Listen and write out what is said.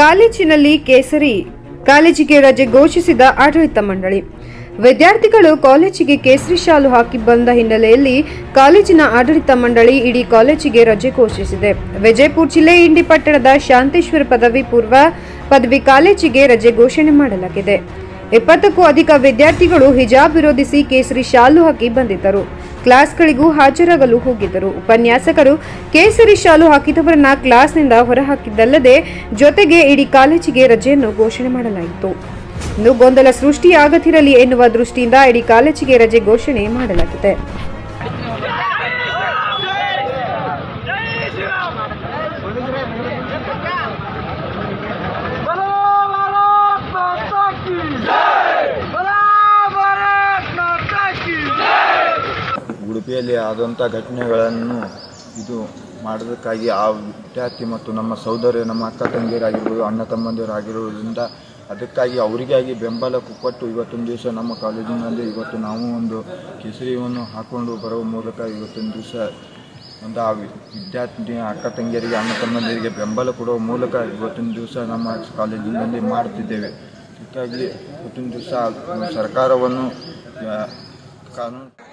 ಕಾಲೇಜಿನಲ್ಲಿ ಕೇಸರಿ ಕಾಲೇಜಿಗೆ ರಜೆ ಘೋಷಿಸಿದ ಆಡಳಿತ ಮಂಡಳಿ ವಿದ್ಯಾರ್ಥಿಗಳು ಕಾಲೇಜಿಗೆ ಕೇಸರಿ ಶಾಲು ಹಾಕಿ ಬಂದ ಹಿನ್ನೆಲೆಯಲ್ಲಿ ಕಾಲೇಜಿನ ಆಡಳಿತ ಮಂಡಳಿ ಇಡೀ ಕಾಲೇಜಿಗೆ ರಜೆ ಘೋಷಿಸಿದೆ ವಿಜಯಪುರ ಜಿಲ್ಲೆ ಇಂಡಿ ಪಟ್ಟಣದ ಶಾಂತೇಶ್ವರ ಪದವಿ ಪೂರ್ವ ಪದವಿ ಕಾಲೇಜಿಗೆ ರಜೆ ಘೋಷಣೆ ಮಾಡಲಾಗಿದೆ ಇಪ್ಪತ್ತಕ್ಕೂ ಅಧಿಕ ವಿದ್ಯಾರ್ಥಿಗಳು ಹಿಜಾಬ್ ವಿರೋಧಿಸಿ ಕೇಸರಿ ಶಾಲು ಹಾಕಿ ಬಂದಿದ್ದರು ಕ್ಲಾಸ್ಗಳಿಗೂ ಹಾಜರಾಗಲು ಹೋಗಿದ್ದರು ಉಪನ್ಯಾಸಕರು ಕೇಸರಿ ಶಾಲು ಹಾಕಿದವರನ್ನ ಕ್ಲಾಸ್ನಿಂದ ಹೊರಹಾಕಿದ್ದಲ್ಲದೆ ಜೊತೆಗೆ ಇಡೀ ಕಾಲೇಜಿಗೆ ರಜೆಯನ್ನು ಘೋಷಣೆ ಮಾಡಲಾಯಿತು ಇನ್ನು ಗೊಂದಲ ಸೃಷ್ಟಿಯಾಗದಿರಲಿ ಎನ್ನುವ ದೃಷ್ಟಿಯಿಂದ ಇಡೀ ಕಾಲೇಜಿಗೆ ರಜೆ ಘೋಷಣೆ ಮಾಡಲಾಗಿದೆ बोलो भारत माता की बोलो भारत माता की ಉಡುಪಿಯಲ್ಲಿ ಆದಂಥ ಘಟನೆಗಳನ್ನು ಇದು ಮಾಡೋದಕ್ಕಾಗಿ ಆ ವಿದ್ಯಾರ್ಥಿ ಮತ್ತು ನಮ್ಮ ಸಹೋದರ ನಮ್ಮ ಅಕ್ಕ ತಂಗಿಯರಾಗಿರ್ಬೋದು ಅಣ್ಣ ತಮ್ಮಂದಿರಾಗಿರುವುದರಿಂದ ಅದಕ್ಕಾಗಿ ಅವರಿಗಾಗಿ ಬೆಂಬಲ ಕೊಟ್ಟು ಇವತ್ತೊಂದು ದಿವಸ ನಮ್ಮ ಕಾಲೇಜಿನಲ್ಲಿ ಇವತ್ತು ನಾವು ಒಂದು ಕೇಸರಿಯನ್ನು ಹಾಕ್ಕೊಂಡು ಬರುವ ಮೂಲಕ ಇವತ್ತೊಂದು ದಿವಸ ಒಂದು ಆ ವಿ- ವಿದ್ಯಾರ್ಥಿ ಅಕ್ಕ ತಂಗಿಯರಿಗೆ ಅಣ್ಣ ತಮ್ಮಂದಿರಿಗೆ ಬೆಂಬಲ ಕೊಡುವ ಮೂಲಕ ಇವತ್ತೊಂದು ದಿವಸ ನಮ್ಮ ಕಾಲೇಜಿನಲ್ಲಿ ಮಾಡ್ತಿದ್ದೇವೆ ಅದಕ್ಕಾಗಿ ಇವತ್ತೊಂದು ದಿವಸ ಸರ್ಕಾರವನ್ನು ಆ, ಕಾನೂನು